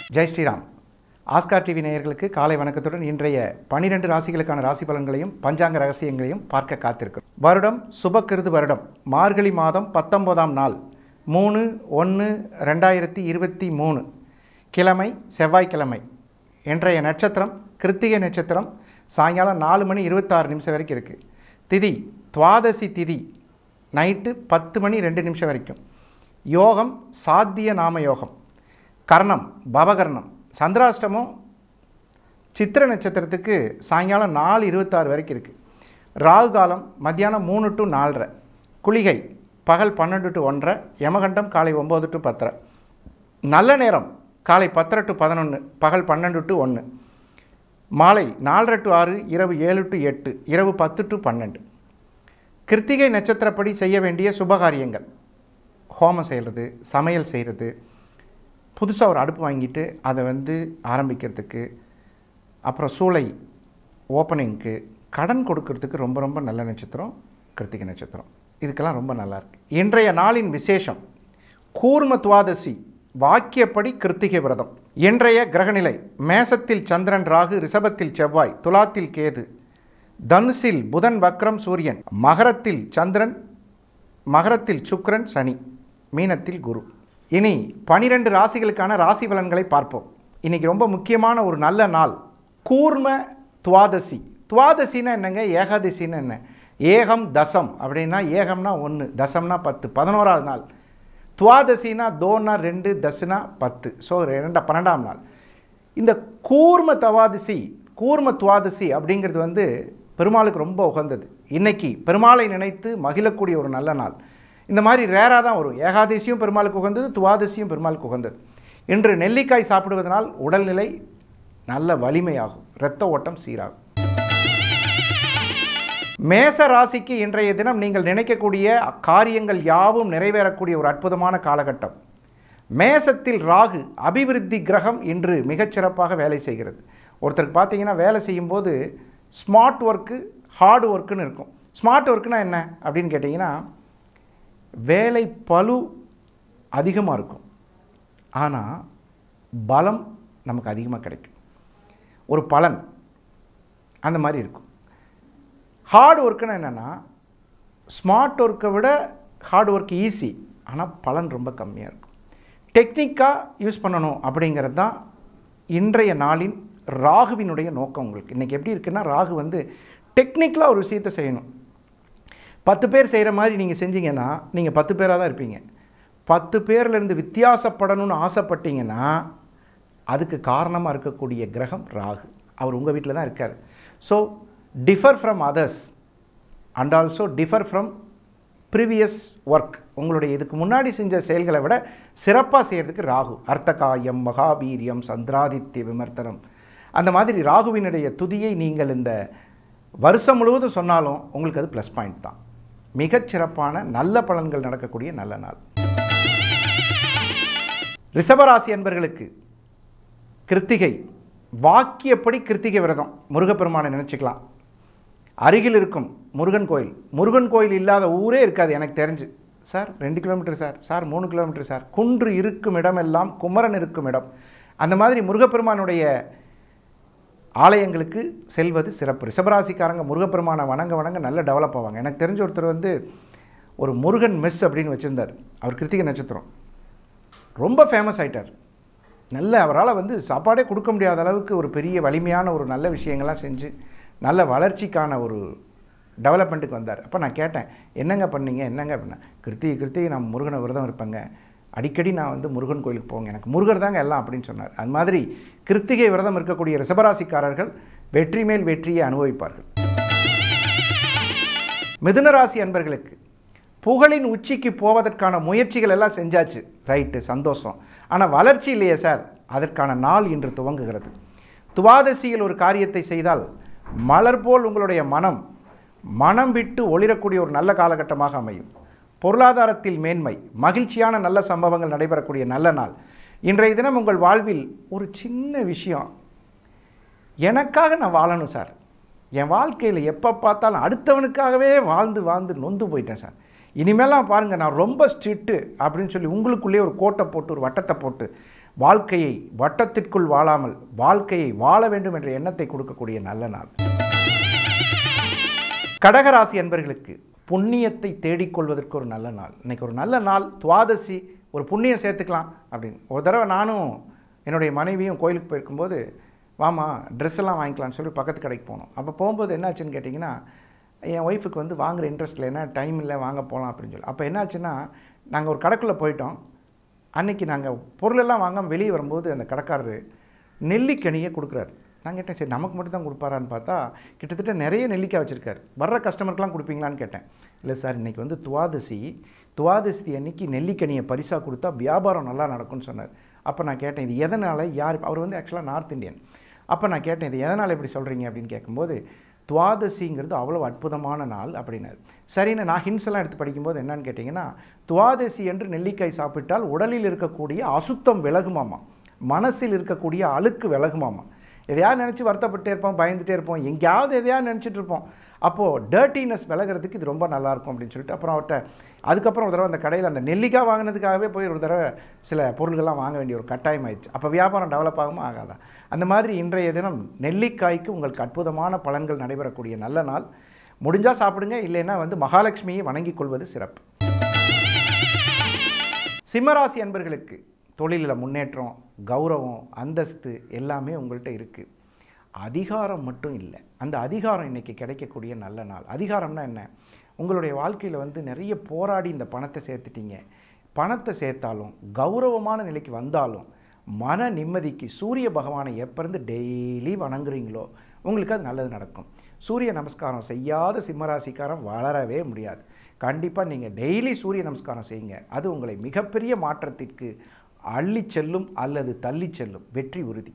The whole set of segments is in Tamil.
ஜெய் ஸ்ரீராம் ஆஸ்கார் டிவி நேயர்களுக்கு காலை வணக்கத்துடன் இன்றைய பனிரெண்டு ராசிகளுக்கான ராசி பலன்களையும் பஞ்சாங்க ரகசியங்களையும் பார்க்க காத்திருக்கும் வருடம் சுபக்கிருது வருடம் மார்கழி மாதம் பத்தொன்பதாம் நாள் மூணு ஒன்று ரெண்டாயிரத்தி இருபத்தி மூணு கிழமை செவ்வாய்க்கிழமை இன்றைய நட்சத்திரம் கிருத்திகை நட்சத்திரம் சாயங்காலம் நாலு மணி இருபத்தாறு நிமிஷம் வரைக்கும் இருக்குது திதி துவாதசி திதி நைட்டு பத்து மணி ரெண்டு நிமிஷம் வரைக்கும் யோகம் சாத்திய நாம யோகம் கர்ணம் பவகர்ணம் சந்திராஷ்டமம் சித்திர நட்சத்திரத்துக்கு சாயங்காலம் நாலு இருபத்தாறு வரைக்கும் இருக்குது ராகு காலம் மத்தியானம் மூணு டு நாலரை குளிகை பகல் பன்னெண்டு டு ஒன்றரை யமகண்டம் காலை ஒம்பது டு பத்தரை நல்ல நேரம் காலை பத்தரை டு பதினொன்று பகல் பன்னெண்டு டு ஒன்று மாலை நாலரை டு ஆறு இரவு ஏழு டு எட்டு இரவு பத்து டு பன்னெண்டு கிருத்திகை நட்சத்திரப்படி செய்ய வேண்டிய சுபகாரியங்கள் ஹோமம் செய்கிறது சமையல் செய்கிறது புதுசாக ஒரு அடுப்பு வாங்கிட்டு அதை வந்து ஆரம்பிக்கிறதுக்கு அப்புறம் சூளை ஓப்பனிங்க்கு கடன் கொடுக்கறதுக்கு ரொம்ப ரொம்ப நல்ல நட்சத்திரம் கிருத்திகை நட்சத்திரம் இதுக்கெல்லாம் ரொம்ப நல்லா இருக்கு இன்றைய நாளின் விசேஷம் கூர்ம துவாதசி வாக்கியப்படி கிருத்திகை விரதம் இன்றைய கிரகநிலை மேசத்தில் சந்திரன் ராகு ரிஷபத்தில் செவ்வாய் துலாத்தில் கேது தனுசில் புதன் வக்ரம் சூரியன் மகரத்தில் சந்திரன் மகரத்தில் சுக்கிரன் சனி மீனத்தில் குரு இனி பனிரெண்டு ராசிகளுக்கான ராசி பலன்களை பார்ப்போம் இன்னைக்கு ரொம்ப முக்கியமான ஒரு நல்ல நாள் கூர்ம துவாதசி துவாதசின்னா என்னங்க ஏகாதசின்னா என்ன ஏகம் தசம் அப்படின்னா ஏகம்னா ஒன்று தசம்னா பத்து பதினோராவது நாள் துவாதசினா தோனா ரெண்டு தசுனா பத்து ஸோ ரெண்டா பன்னெண்டாம் நாள் இந்த கூர்ம தவாதசி கூர்ம துவாதசி அப்படிங்கிறது வந்து பெருமாளுக்கு ரொம்ப உகந்தது இன்னைக்கு பெருமாளை நினைத்து மகிழக்கூடிய ஒரு நல்ல நாள் இந்த மாதிரி ரேராக தான் வரும் ஏகாதசியும் பெருமாளுக்கு உகந்தது துவாதசியும் பெருமாளுக்கு உகந்தது இன்று நெல்லிக்காய் சாப்பிடுவதனால் உடல்நிலை நல்ல வலிமையாகும் இரத்த ஓட்டம் சீராகும் மேச ராசிக்கு இன்றைய தினம் நீங்கள் நினைக்கக்கூடிய காரியங்கள் யாவும் நிறைவேறக்கூடிய ஒரு அற்புதமான காலகட்டம் மேசத்தில் ராகு அபிவிருத்தி கிரகம் இன்று மிகச்சிறப்பாக வேலை செய்கிறது ஒருத்தருக்கு பார்த்தீங்கன்னா வேலை செய்யும்போது ஸ்மார்ட் ஒர்க்கு ஹார்ட் ஒர்க்குன்னு இருக்கும் ஸ்மார்ட் ஒர்க்குனா என்ன அப்படின்னு கேட்டிங்கன்னா வேலை பளு அதிகமாக இருக்கும் ஆனால் பலம் நமக்கு அதிகமாக கிடைக்கும் ஒரு பலன் அந்த மாதிரி இருக்கும் ஹார்ட் ஒர்க்குன்னா என்னென்னா ஸ்மார்ட் ஒர்க்கை விட ஹார்ட் ஒர்க் ஈஸி ஆனால் பலன் ரொம்ப கம்மியாக இருக்கும் டெக்னிக்காக யூஸ் பண்ணணும் அப்படிங்கிறது தான் இன்றைய நாளின் ராகுவினுடைய நோக்கம் உங்களுக்கு இன்றைக்கி எப்படி இருக்குன்னா ராகு வந்து டெக்னிக்கலாக ஒரு விஷயத்தை செய்யணும் பத்து பேர் செய்கிற மாதிரி நீங்கள் செஞ்சீங்கன்னா நீங்கள் பத்து பேராக தான் இருப்பீங்க பத்து பேர்லேருந்து வித்தியாசப்படணும்னு ஆசைப்பட்டீங்கன்னா அதுக்கு காரணமாக இருக்கக்கூடிய கிரகம் ராகு அவர் உங்கள் வீட்டில் தான் இருக்கார் so differ from others and also differ from previous work உங்களுடைய இதுக்கு முன்னாடி செஞ்ச செயல்களை விட சிறப்பாக செய்கிறதுக்கு ராகு அர்த்தகாயம் மகாவீரியம் சந்திராதித்ய விமர்த்தனம் அந்த மாதிரி ராகுவினுடைய துதியை நீங்கள் இந்த வருஷம் முழுவதும் சொன்னாலும் உங்களுக்கு அது ப்ளஸ் பாயிண்ட் தான் மிகச்சிறப்பான நல்ல பலன்கள் நடக்கக்கூடிய நல்ல நாள் ரிஷபராசி என்பர்களுக்கு கிருத்திகை வாக்கியப்படி கிருத்திகை விரதம் முருகப்பெருமானை நினச்சிக்கலாம் அருகில் இருக்கும் முருகன் கோயில் முருகன் கோயில் இல்லாத ஊரே இருக்காது எனக்கு தெரிஞ்சு சார் ரெண்டு கிலோமீட்டர் சார் சார் மூணு கிலோமீட்டர் சார் குன்று இருக்கும் இடமெல்லாம் குமரன் இருக்கும் இடம் அந்த மாதிரி முருகப்பெருமானுடைய ஆலயங்களுக்கு செல்வது சிறப்பு ரிஷபராசிக்காரங்க முருகப்பெருமானை வணங்க வணங்க நல்ல டெவலப் ஆவாங்க எனக்கு தெரிஞ்ச ஒருத்தர் வந்து ஒரு முருகன் மெஸ் அப்படின்னு வச்சுருந்தார் அவர் கிருத்திகை நட்சத்திரம் ரொம்ப ஃபேமஸ் ஆயிட்டார் நல்ல அவரால் வந்து சாப்பாடே கொடுக்க முடியாத அளவுக்கு ஒரு பெரிய வலிமையான ஒரு நல்ல விஷயங்கள்லாம் செஞ்சு நல்ல வளர்ச்சிக்கான ஒரு டெவலப்மெண்ட்டுக்கு வந்தார் அப்போ நான் கேட்டேன் என்னங்க பண்ணீங்க என்னங்க அப்படின்னா கிருத்திகை கிருத்திகை நான் முருகனை விரதம் இருப்பேங்க அடிக்கடி நான் வந்து முருகன் கோயிலுக்கு போங்க எனக்கு முருகர் தாங்க எல்லாம் அப்படின்னு சொன்னார் அது மாதிரி கிருத்திகை விரதம் இருக்கக்கூடிய ரிஷபராசிக்காரர்கள் வெற்றி மேல் வெற்றியை அனுபவிப்பார்கள் மிதுனராசி அன்பர்களுக்கு புகழின் உச்சிக்கு போவதற்கான முயற்சிகள் எல்லாம் செஞ்சாச்சு ரைட்டு சந்தோஷம் ஆனால் வளர்ச்சி இல்லையே சார் அதற்கான நாள் இன்று துவங்குகிறது துவாதசியில் ஒரு காரியத்தை செய்தால் மலர் போல் உங்களுடைய மனம் மனம் விட்டு ஒளிரக்கூடிய ஒரு நல்ல காலகட்டமாக அமையும் பொருளாதாரத்தில் மேன்மை மகிழ்ச்சியான நல்ல சம்பவங்கள் நடைபெறக்கூடிய நல்ல நாள் இன்றைய தினம் உங்கள் வாழ்வில் ஒரு சின்ன விஷயம் எனக்காக நான் வாழணும் சார் என் வாழ்க்கையில் எப்போ பார்த்தாலும் அடுத்தவனுக்காகவே வாழ்ந்து வாழ்ந்து நொந்து போயிட்டேன் சார் இனிமேலாம் பாருங்கள் நான் ரொம்ப ஸ்ட்ரிக்ட்டு அப்படின்னு சொல்லி உங்களுக்குள்ளேயே ஒரு கோட்டை போட்டு ஒரு வட்டத்தை போட்டு வாழ்க்கையை வட்டத்திற்குள் வாழாமல் வாழ்க்கையை வாழ வேண்டும் என்ற எண்ணத்தை கொடுக்கக்கூடிய நல்ல நாள் கடகராசி என்பர்களுக்கு புண்ணியத்தை தேடிக்கொள்வதற்கு ஒரு நல்ல நாள் இன்னைக்கு ஒரு நல்ல நாள் துவாதசி ஒரு புண்ணியம் சேர்த்துக்கலாம் அப்படின்னு ஒரு தடவை நானும் என்னுடைய மனைவியும் கோயிலுக்கு போயிருக்கும்போது வாமா ட்ரெஸ் எல்லாம் வாங்கிக்கலாம்னு சொல்லி பக்கத்து கடைக்கு போனோம் அப்போ போகும்போது என்னாச்சுன்னு கேட்டிங்கன்னா என் ஒய்ஃபுக்கு வந்து வாங்குற இன்ட்ரெஸ்ட்டில் என்ன டைம் இல்லை வாங்க போகலாம் அப்படின்னு சொல்லி அப்போ என்னாச்சுன்னா நாங்கள் ஒரு கடைக்குள்ளே போயிட்டோம் அன்னைக்கு நாங்கள் பொருளெல்லாம் வாங்காம வெளியே வரும்போது அந்த கடைக்காரரு நெல்லிக்கனியை கொடுக்குறாரு நான் கேட்டேன் சரி நமக்கு மட்டும் தான் கொடுப்பாரான்னு பார்த்தா கிட்டத்தட்ட நிறைய நெல்லிக்காய் வச்சுருக்காரு வர்ற கஸ்டமருக்குலாம் கொடுப்பீங்களான்னு கேட்டேன் இல்லை சார் இன்றைக்கி வந்து துவாதசி துவாதசி அன்னைக்கு நெல்லிக்கனியை பரிசாக கொடுத்தா வியாபாரம் நல்லா நடக்கும்னு சொன்னார் அப்போ நான் கேட்டேன் இது எதனால் யார் அவர் வந்து ஆக்சுவலாக நார்த் இந்தியன் அப்போ நான் கேட்டேன் இது எதனால் இப்படி சொல்கிறீங்க அப்படின்னு கேட்கும்போது துவாதசிங்கிறது அவ்வளோ அற்புதமான நாள் அப்படின்னாரு சரின்னு நான் ஹின்ஸ் எல்லாம் எடுத்து படிக்கும்போது என்னன்னு கேட்டிங்கன்னா துவாதசி என்று நெல்லிக்காய் சாப்பிட்டால் உடலில் இருக்கக்கூடிய அசுத்தம் விலகுமாமா மனசில் இருக்கக்கூடிய அழுக்கு விலகுமாமா எதையாவது நினச்சி வருத்தப்பட்டே இருப்போம் பயந்துட்டே இருப்போம் எங்கேயாவது எதையாவது நினச்சிட்டு இருப்போம் அப்போது டர்ட்டினஸ் விலகிறதுக்கு இது ரொம்ப நல்லாயிருக்கும் அப்படின்னு சொல்லிட்டு அப்புறம் அவர்கிட்ட அதுக்கப்புறம் ஒரு தடவை அந்த கடையில் அந்த நெல்லிக்காய் வாங்கினதுக்காகவே போய் ஒரு தடவை சில பொருள்கள்லாம் வாங்க வேண்டிய ஒரு கட்டாயம் ஆயிடுச்சு அப்போ வியாபாரம் டெவலப் ஆகுமா ஆகாதா அந்த மாதிரி இன்றைய தினம் நெல்லிக்காய்க்கு உங்களுக்கு அற்புதமான பலன்கள் நடைபெறக்கூடிய நல்ல நாள் முடிஞ்சால் சாப்பிடுங்க இல்லைன்னா வந்து மகாலட்சுமியை வணங்கிக் கொள்வது சிறப்பு சிம்மராசி அன்பர்களுக்கு தொழிலில் முன்னேற்றம் கௌரவம் அந்தஸ்து எல்லாமே உங்கள்கிட்ட இருக்குது அதிகாரம் மட்டும் இல்லை அந்த அதிகாரம் இன்றைக்கி கிடைக்கக்கூடிய நல்ல நாள் அதிகாரம்னா என்ன உங்களுடைய வாழ்க்கையில் வந்து நிறைய போராடி இந்த பணத்தை சேர்த்துட்டீங்க பணத்தை சேர்த்தாலும் கௌரவமான நிலைக்கு வந்தாலும் மன நிம்மதிக்கு சூரிய பகவானை எப்போருந்து டெய்லி வணங்குறீங்களோ உங்களுக்கு அது நல்லது நடக்கும் சூரிய நமஸ்காரம் செய்யாத சிம்மராசிக்காரன் வளரவே முடியாது கண்டிப்பாக நீங்கள் டெய்லி சூரிய நமஸ்காரம் செய்யுங்க அது உங்களை மிகப்பெரிய மாற்றத்திற்கு அள்ளி செல்லும் அல்லது தள்ளி செல்லும் வெற்றி உறுதி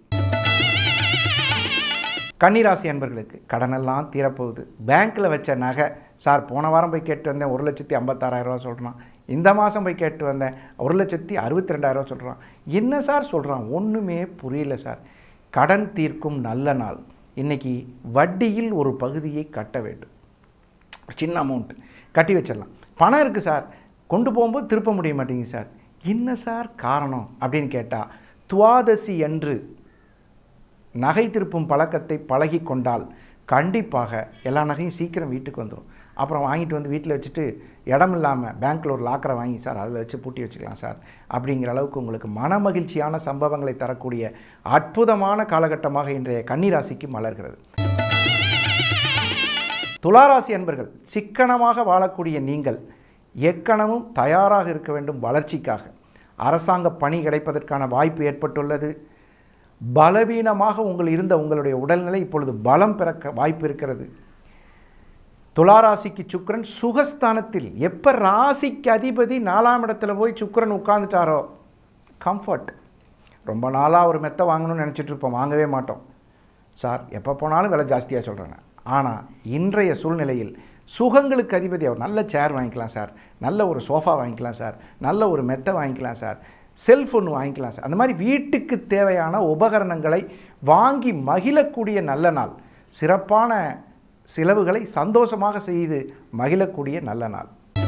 கன்னிராசி அன்பர்களுக்கு கடனெல்லாம் தீரப்போகுது பேங்க்கில் வச்ச நகை சார் போன வாரம் போய் கேட்டு வந்தேன் ஒரு லட்சத்தி ஐம்பத்தாறாயிரரூவா சொல்கிறான் இந்த மாதம் போய் கேட்டு வந்தேன் ஒரு லட்சத்தி அறுபத்தி ரெண்டாயிரரூவா சொல்கிறான் என்ன சார் சொல்கிறான் ஒன்றுமே புரியல சார் கடன் தீர்க்கும் நல்ல நாள் இன்றைக்கி வட்டியில் ஒரு பகுதியை கட்ட வேண்டும் சின்ன அமௌண்ட் கட்டி வச்சிடலாம் பணம் இருக்குது சார் கொண்டு போகும்போது திருப்ப முடிய மாட்டேங்குது சார் என்ன சார் காரணம் அப்படின்னு கேட்டால் துவாதசி அன்று நகை திருப்பும் பழக்கத்தை பழகி கொண்டால் கண்டிப்பாக எல்லா நகையும் சீக்கிரம் வீட்டுக்கு வந்துடும் அப்புறம் வாங்கிட்டு வந்து வீட்டில் வச்சுட்டு இடம் இல்லாமல் பேங்க்கில் ஒரு லாக்கரை வாங்கி சார் அதில் வச்சு பூட்டி வச்சுக்கலாம் சார் அப்படிங்கிற அளவுக்கு உங்களுக்கு மன மகிழ்ச்சியான சம்பவங்களை தரக்கூடிய அற்புதமான காலகட்டமாக இன்றைய கன்னிராசிக்கு மலர்கிறது துளாராசி அன்பர்கள் சிக்கனமாக வாழக்கூடிய நீங்கள் எக்கணமும் தயாராக இருக்க வேண்டும் வளர்ச்சிக்காக அரசாங்க பணி கிடைப்பதற்கான வாய்ப்பு ஏற்பட்டுள்ளது பலவீனமாக உங்கள் இருந்த உங்களுடைய உடல்நிலை இப்பொழுது பலம் பிறக்க வாய்ப்பு இருக்கிறது துளாராசிக்கு சுக்கிரன் சுகஸ்தானத்தில் எப்போ ராசிக்கு அதிபதி நாலாம் இடத்துல போய் சுக்கிரன் உட்கார்ந்துட்டாரோ கம்ஃபர்ட் ரொம்ப நாளாக ஒரு மெத்தை வாங்கணும்னு நினச்சிட்டு இருப்போம் வாங்கவே மாட்டோம் சார் எப்போ போனாலும் விலை ஜாஸ்தியாக சொல்கிறாங்க ஆனால் இன்றைய சூழ்நிலையில் சுகங்களுக்கு அதிபதி அவர் நல்ல சேர் வாங்கிக்கலாம் சார் நல்ல ஒரு சோஃபா வாங்கிக்கலாம் சார் நல்ல ஒரு மெத்தை வாங்கிக்கலாம் சார் செல்ஃபோன் வாங்கிக்கலாம் சார் அந்த மாதிரி வீட்டுக்கு தேவையான உபகரணங்களை வாங்கி மகிழக்கூடிய நல்ல நாள் சிறப்பான செலவுகளை சந்தோஷமாக செய்து மகிழக்கூடிய நல்ல நாள்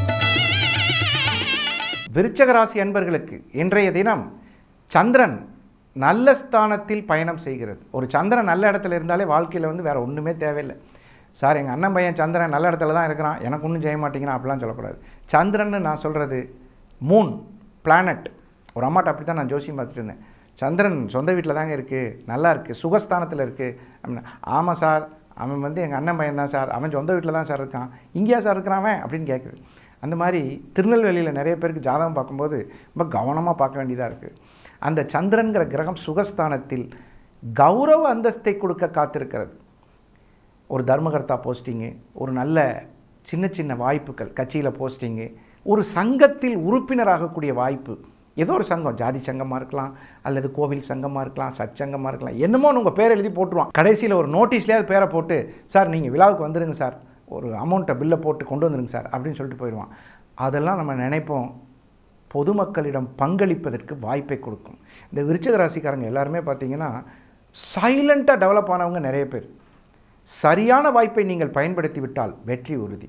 விருச்சக ராசி அன்பர்களுக்கு இன்றைய தினம் சந்திரன் நல்ல ஸ்தானத்தில் பயணம் செய்கிறது ஒரு சந்திரன் நல்ல இடத்துல இருந்தாலே வாழ்க்கையில் வந்து வேறு ஒன்றுமே தேவையில்லை சார் எங்கள் அண்ணன் பையன் சந்திரன் நல்ல இடத்துல தான் இருக்கிறான் எனக்கு ஒன்றும் செய்ய மாட்டேங்கிறான் அப்படிலாம் சொல்லக்கூடாது சந்திரன்னு நான் சொல்கிறது மூன் பிளானட் ஒரு அம்மாட்ட அப்படி தான் நான் ஜோசியம் பார்த்துட்டு இருந்தேன் சந்திரன் சொந்த வீட்டில் தாங்க இருக்குது நல்லா இருக்குது சுகஸ்தானத்தில் இருக்குது அப்படின்னா ஆமாம் சார் அவன் வந்து எங்கள் அண்ணன் பையன் தான் சார் அவன் சொந்த வீட்டில் தான் சார் இருக்கான் இங்கேயா சார் இருக்கிறான் அவன் அப்படின்னு கேட்குது அந்த மாதிரி திருநெல்வேலியில் நிறைய பேருக்கு ஜாதகம் பார்க்கும்போது ரொம்ப கவனமாக பார்க்க வேண்டியதாக இருக்குது அந்த சந்திரன்கிற கிரகம் சுகஸ்தானத்தில் கௌரவ அந்தஸ்தை கொடுக்க காத்திருக்கிறது ஒரு தர்மகர்த்தா போஸ்டிங்கு ஒரு நல்ல சின்ன சின்ன வாய்ப்புகள் கட்சியில் போஸ்டிங்கு ஒரு சங்கத்தில் உறுப்பினராகக்கூடிய வாய்ப்பு ஏதோ ஒரு சங்கம் ஜாதி சங்கமாக இருக்கலாம் அல்லது கோவில் சங்கமாக இருக்கலாம் சச்சங்கமாக இருக்கலாம் என்னமோ உங்கள் பேர் எழுதி போட்டுருவான் கடைசியில் ஒரு நோட்டீஸ்லேயாவது பேரை போட்டு சார் நீங்கள் விழாவுக்கு வந்துடுங்க சார் ஒரு அமௌண்ட்டை பில்லை போட்டு கொண்டு வந்துடுங்க சார் அப்படின்னு சொல்லிட்டு போயிடுவான் அதெல்லாம் நம்ம நினைப்போம் பொதுமக்களிடம் பங்களிப்பதற்கு வாய்ப்பை கொடுக்கும் இந்த விருச்சிக ராசிக்காரங்க எல்லாருமே பார்த்தீங்கன்னா சைலண்ட்டாக டெவலப் ஆனவங்க நிறைய பேர் சரியான வாய்ப்பை நீங்கள் பயன்படுத்தி விட்டால் வெற்றி உறுதி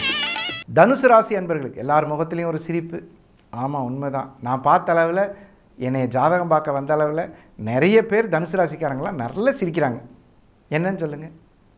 தனுசு ராசி அன்பர்களுக்கு எல்லார் முகத்துலேயும் ஒரு சிரிப்பு ஆமாம் உண்மைதான் நான் பார்த்த அளவில் என்னைய ஜாதகம் பார்க்க வந்த அளவில் நிறைய பேர் தனுசு ராசிக்காரங்களாம் நல்லா சிரிக்கிறாங்க என்னன்னு சொல்லுங்கள்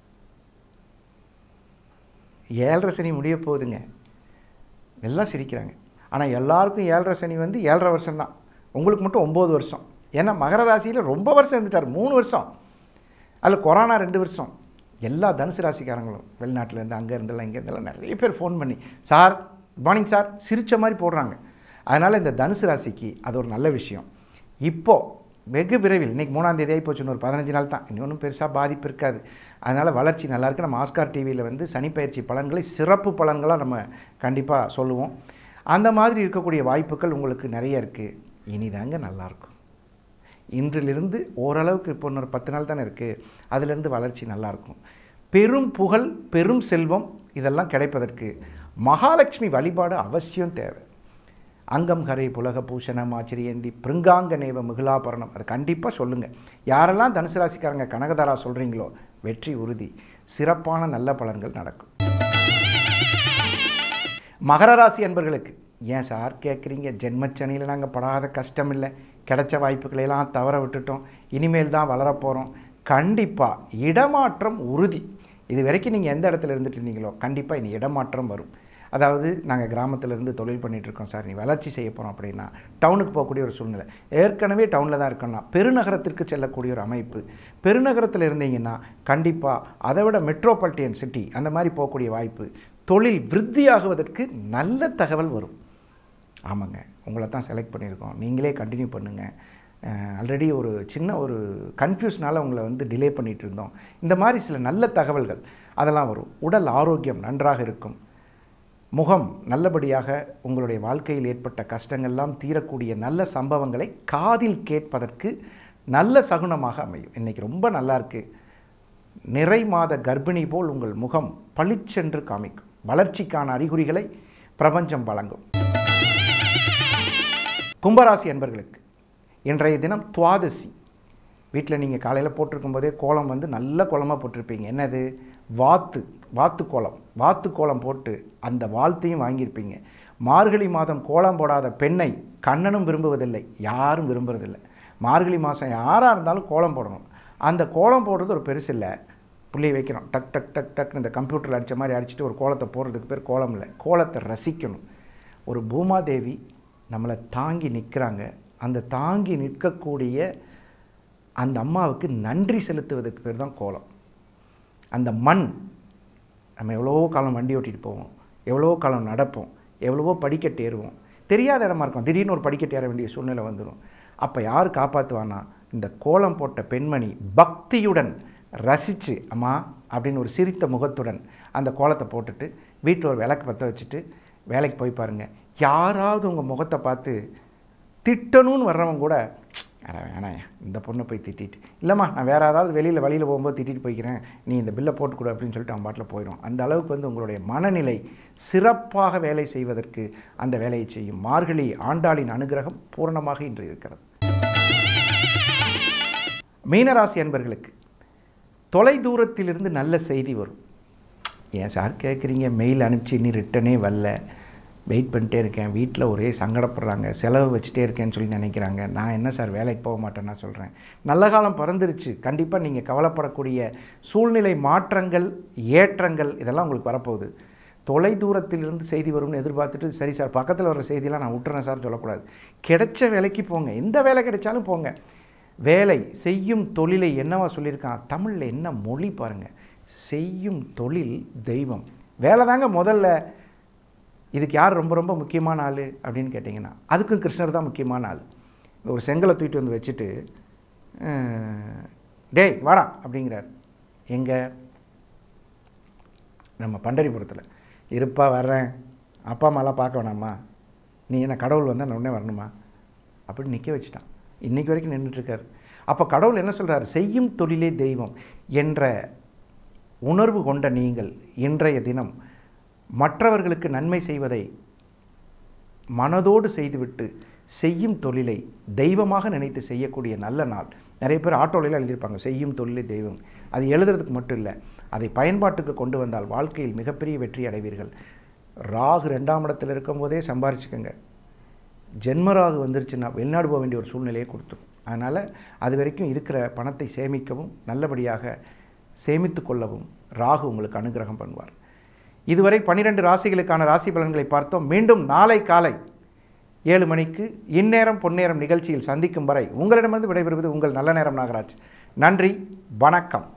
ஏழரை சனி முடிய போகுதுங்க எல்லாம் சிரிக்கிறாங்க ஆனால் எல்லாருக்கும் ஏழரை சனி வந்து ஏழரை வருஷம்தான் உங்களுக்கு மட்டும் ஒம்பது வருஷம் ஏன்னா மகர ராசியில் ரொம்ப வருஷம் இருந்துட்டார் மூணு வருஷம் அதில் கொரோனா ரெண்டு வருஷம் எல்லா தனுசு ராசிக்காரங்களும் வெளிநாட்டிலேருந்து அங்கே இருந்தெல்லாம் இங்கே இருந்தெல்லாம் நிறைய பேர் ஃபோன் பண்ணி சார் குட் மார்னிங் சார் சிரித்த மாதிரி போடுறாங்க அதனால் இந்த தனுசு ராசிக்கு அது ஒரு நல்ல விஷயம் இப்போது வெகு விரைவில் இன்றைக்கி மூணாம் தேதி ஆகி போச்சு ஒரு பதினஞ்சு நாள் தான் இன்னொன்றும் பெருசாக பாதிப்பு இருக்காது அதனால் வளர்ச்சி நல்லா இருக்கு நம்ம ஆஸ்கார் டிவியில் வந்து சனிப்பயிற்சி பலன்களை சிறப்பு பலன்களாக நம்ம கண்டிப்பாக சொல்லுவோம் அந்த மாதிரி இருக்கக்கூடிய வாய்ப்புகள் உங்களுக்கு நிறைய இருக்குது இனிதாங்க நல்லாயிருக்கும் இன்றிலிருந்து ஓரளவுக்கு இப்போ இன்னொரு பத்து நாள் தானே இருக்குது அதிலிருந்து வளர்ச்சி நல்லாயிருக்கும் பெரும் புகழ் பெரும் செல்வம் இதெல்லாம் கிடைப்பதற்கு மகாலட்சுமி வழிபாடு அவசியம் தேவை அங்கம் ஹரை புலக பூஷணம் ஆச்சரியந்தி பிருங்காங்க நேவ மிகுலாபரணம் அது கண்டிப்பாக சொல்லுங்கள் யாரெல்லாம் தனுசு ராசிக்காரங்க கனகதாரா சொல்கிறீங்களோ வெற்றி உறுதி சிறப்பான நல்ல பலன்கள் நடக்கும் மகர ராசி அன்பர்களுக்கு ஏன் சார் கேட்குறீங்க ஜென்மச்சனியில் நாங்கள் படாத கஷ்டம் இல்லை கிடைச்ச வாய்ப்புகளையெல்லாம் தவற விட்டுட்டோம் இனிமேல் தான் வளரப்போகிறோம் கண்டிப்பாக இடமாற்றம் உறுதி இது வரைக்கும் நீங்கள் எந்த இடத்துல இருந்துட்டு இருந்தீங்களோ கண்டிப்பாக இனி இடமாற்றம் வரும் அதாவது நாங்கள் கிராமத்திலேருந்து தொழில் பண்ணிகிட்டு இருக்கோம் சார் நீ வளர்ச்சி செய்ய போகிறோம் அப்படின்னா டவுனுக்கு போகக்கூடிய ஒரு சூழ்நிலை ஏற்கனவே டவுனில் தான் இருக்கோம்னா பெருநகரத்திற்கு செல்லக்கூடிய ஒரு அமைப்பு பெருநகரத்தில் இருந்தீங்கன்னா கண்டிப்பாக அதை விட மெட்ரோபாலிட்டியன் சிட்டி அந்த மாதிரி போகக்கூடிய வாய்ப்பு தொழில் விருத்தியாகுவதற்கு நல்ல தகவல் வரும் ஆமாங்க உங்களை தான் செலக்ட் பண்ணியிருக்கோம் நீங்களே கண்டினியூ பண்ணுங்கள் ஆல்ரெடி ஒரு சின்ன ஒரு கன்ஃபியூஸ்னால உங்களை வந்து டிலே பண்ணிகிட்டு இருந்தோம் இந்த மாதிரி சில நல்ல தகவல்கள் அதெல்லாம் வரும் உடல் ஆரோக்கியம் நன்றாக இருக்கும் முகம் நல்லபடியாக உங்களுடைய வாழ்க்கையில் ஏற்பட்ட கஷ்டங்கள்லாம் தீரக்கூடிய நல்ல சம்பவங்களை காதில் கேட்பதற்கு நல்ல சகுனமாக அமையும் இன்றைக்கி ரொம்ப நல்லா இருக்குது நிறை மாத கர்ப்பிணி போல் உங்கள் முகம் பளிச்சென்று காமிக்கும் வளர்ச்சிக்கான அறிகுறிகளை பிரபஞ்சம் வழங்கும் கும்பராசி என்பர்களுக்கு இன்றைய தினம் துவாதசி வீட்டில் நீங்கள் காலையில் போட்டிருக்கும் போதே கோலம் வந்து நல்ல கோலமாக போட்டிருப்பீங்க என்னது வாத்து வாத்து கோலம் வாத்து கோலம் போட்டு அந்த வாழ்த்தையும் வாங்கியிருப்பீங்க மார்கழி மாதம் கோலம் போடாத பெண்ணை கண்ணனும் விரும்புவதில்லை யாரும் விரும்புறதில்லை மார்கழி மாதம் யாராக இருந்தாலும் கோலம் போடணும் அந்த கோலம் போடுறது ஒரு பெருசு இல்லை புள்ளி வைக்கிறோம் டக் டக் டக் டக்னு இந்த கம்ப்யூட்டரில் அடித்த மாதிரி அடிச்சுட்டு ஒரு கோலத்தை போடுறதுக்கு பேர் கோலம் இல்லை கோலத்தை ரசிக்கணும் ஒரு பூமாதேவி நம்மளை தாங்கி நிற்கிறாங்க அந்த தாங்கி நிற்கக்கூடிய அந்த அம்மாவுக்கு நன்றி செலுத்துவதற்கு பேர் தான் கோலம் அந்த மண் நம்ம எவ்வளவோ காலம் வண்டி ஓட்டிகிட்டு போவோம் எவ்வளவோ காலம் நடப்போம் எவ்வளவோ படிக்கட்டு ஏறுவோம் தெரியாத இடமா இருக்கும் திடீர்னு ஒரு படிக்கட்டு ஏற வேண்டிய சூழ்நிலை வந்துடும் அப்போ யார் காப்பாற்றுவானா இந்த கோலம் போட்ட பெண்மணி பக்தியுடன் ரசித்து அம்மா அப்படின்னு ஒரு சிரித்த முகத்துடன் அந்த கோலத்தை போட்டுட்டு வீட்டில் ஒரு விளக்கு பற்ற வச்சுட்டு வேலைக்கு போய் பாருங்கள் யாராவது உங்கள் முகத்தை பார்த்து திட்டணும்னு வர்றவங்க கூட அட வேணாயா இந்த பொண்ணை போய் திட்டிட்டு இல்லைம்மா நான் வேறு ஏதாவது வெளியில் வழியில் போகும்போது திட்டிட்டு போய்க்கிறேன் நீ இந்த பில்லை போட்டு கொடு அப்படின்னு சொல்லிட்டு அவன் பாட்டில் போயிடும் அந்த அளவுக்கு வந்து உங்களுடைய மனநிலை சிறப்பாக வேலை செய்வதற்கு அந்த வேலையை செய்யும் மார்கழி ஆண்டாளின் அனுகிரகம் பூரணமாக இன்று இருக்கிறது மீனராசி அன்பர்களுக்கு தொலை தூரத்திலிருந்து நல்ல செய்தி வரும் ஏன் சார் கேட்குறீங்க மெயில் அனுப்பிச்சு இன்னும் ரிட்டனே வரல வெயிட் பண்ணிட்டே இருக்கேன் வீட்டில் ஒரே சங்கடப்படுறாங்க செலவு வச்சுட்டே இருக்கேன்னு சொல்லி நினைக்கிறாங்க நான் என்ன சார் வேலைக்கு போக மாட்டேன்னு நான் சொல்கிறேன் நல்ல காலம் பிறந்துருச்சு கண்டிப்பாக நீங்கள் கவலைப்படக்கூடிய சூழ்நிலை மாற்றங்கள் ஏற்றங்கள் இதெல்லாம் உங்களுக்கு வரப்போகுது தொலை தூரத்திலிருந்து செய்தி வரும்னு எதிர்பார்த்துட்டு சரி சார் பக்கத்தில் வர செய்தியெல்லாம் நான் விட்டுறேன் சார் சொல்லக்கூடாது கிடைச்ச வேலைக்கு போங்க எந்த வேலை கிடைச்சாலும் போங்க வேலை செய்யும் தொழிலை என்னவா சொல்லியிருக்கான் தமிழில் என்ன மொழி பாருங்கள் செய்யும் தொழில் தெய்வம் வேலை தாங்க முதல்ல இதுக்கு யார் ரொம்ப ரொம்ப முக்கியமான ஆள் அப்படின்னு கேட்டிங்கன்னா அதுக்கும் கிருஷ்ணர் தான் முக்கியமான ஆள் ஒரு செங்கலை தூக்கிட்டு வந்து வச்சுட்டு அஹ், டேய் வாடா அப்படிங்கிறார் எங்கே நம்ம பண்டரிபுரத்தில் இருப்பா வர்றேன் அப்பா அம்மாலாம் பார்க்க வேணாமா நீ என்ன கடவுள் வந்தால் நான் உடனே வரணுமா அப்படின்னு நிற்க வச்சுட்டான் இன்றைக்கி வரைக்கும் நின்றுட்டுருக்கார் அப்போ கடவுள் என்ன சொல்றார் செய்யும் தொழிலே தெய்வம் என்ற உணர்வு கொண்ட நீங்கள் இன்றைய தினம் மற்றவர்களுக்கு நன்மை செய்வதை மனதோடு செய்துவிட்டு செய்யும் தொழிலை தெய்வமாக நினைத்து செய்யக்கூடிய நல்ல நாள் நிறைய பேர் ஆட்டோலையில் எழுதியிருப்பாங்க செய்யும் தொழிலே தெய்வம் அது எழுதுறதுக்கு மட்டும் இல்லை அதை பயன்பாட்டுக்கு கொண்டு வந்தால் வாழ்க்கையில் மிகப்பெரிய வெற்றி அடைவீர்கள் ராகு ரெண்டாம் இடத்தில் இருக்கும்போதே சம்பாரிச்சுக்கோங்க ஜென்மராகு வந்துருச்சுன்னா வெளிநாடு போக வேண்டிய ஒரு சூழ்நிலையை கொடுத்துரும் அதனால் அது வரைக்கும் இருக்கிற பணத்தை சேமிக்கவும் நல்லபடியாக சேமித்து கொள்ளவும் ராகு உங்களுக்கு அனுகிரகம் பண்ணுவார் இதுவரை பன்னிரெண்டு ராசிகளுக்கான ராசி பலன்களை பார்த்தோம் மீண்டும் நாளை காலை ஏழு மணிக்கு இந்நேரம் பொன்னேரம் நிகழ்ச்சியில் சந்திக்கும் வரை உங்களிடமிருந்து விடைபெறுவது உங்கள் நல்ல நேரம் நாகராஜ் நன்றி வணக்கம்